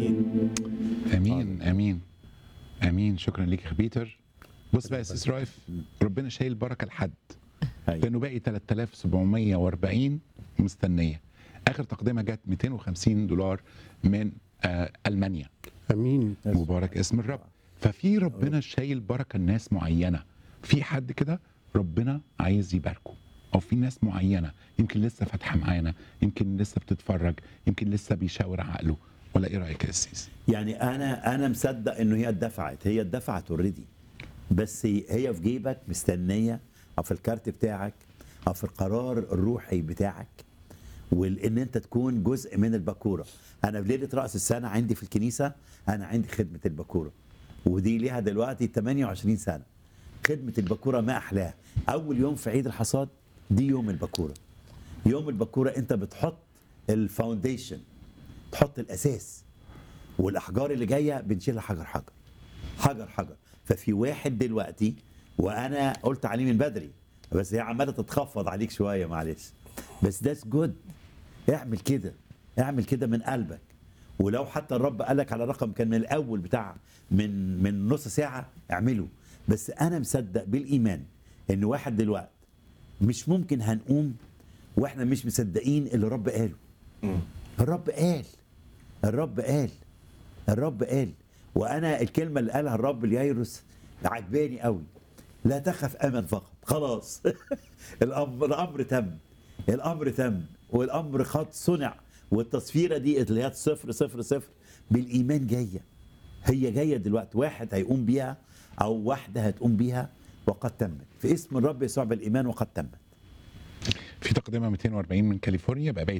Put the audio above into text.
امين امين امين امين شكرا ليك يا بيتر بص بقى يا استاذ رايف ربنا شايل بركه لحد أيوة. لانه باقي 3740 مستنيه اخر تقدمه جت 250 دولار من آه المانيا امين مبارك اسم الرب ففي ربنا شايل بركه لناس معينه في حد كده ربنا عايز يباركه او في ناس معينه يمكن لسه فاتحه معانا يمكن لسه بتتفرج يمكن لسه بيشاور عقله ولا ايه رايك يا اسيس يعني انا انا مصدق انه هي اتدفعت هي اتدفعت اوريدي بس هي في جيبك مستنيه او في الكارت بتاعك او في القرار الروحي بتاعك وان انت تكون جزء من البكوره انا في ليله راس السنه عندي في الكنيسه انا عندي خدمه البكوره ودي ليها دلوقتي 28 سنه خدمه البكوره ما احلاها اول يوم في عيد الحصاد دي يوم البكوره يوم البكوره انت بتحط الفاونديشن تحط الاساس والاحجار اللي جايه بنشيلها حجر حجر حجر حجر ففي واحد دلوقتي وانا قلت عليه من بدري بس هي عماله تتخفض عليك شويه معلش بس ذاتس جود اعمل كده اعمل كده من قلبك ولو حتى الرب قالك على رقم كان من الاول بتاع من من نص ساعه اعمله بس انا مصدق بالايمان ان واحد دلوقتي مش ممكن هنقوم واحنا مش مصدقين اللي الرب قاله الرب قال الرب قال الرب قال وانا الكلمه اللي قالها الرب لييروس عجباني قوي لا تخف امن فقط خلاص الامر الامر تم الامر تم والامر قد صنع والتصفيره دي اللي هي صفر صفر صفر بالايمان جايه هي جايه دلوقتي واحد هيقوم بيها او واحده هتقوم بيها وقد تمت في اسم الرب يسوع بالايمان وقد تمت في تقدمه 240 من كاليفورنيا بقى باقي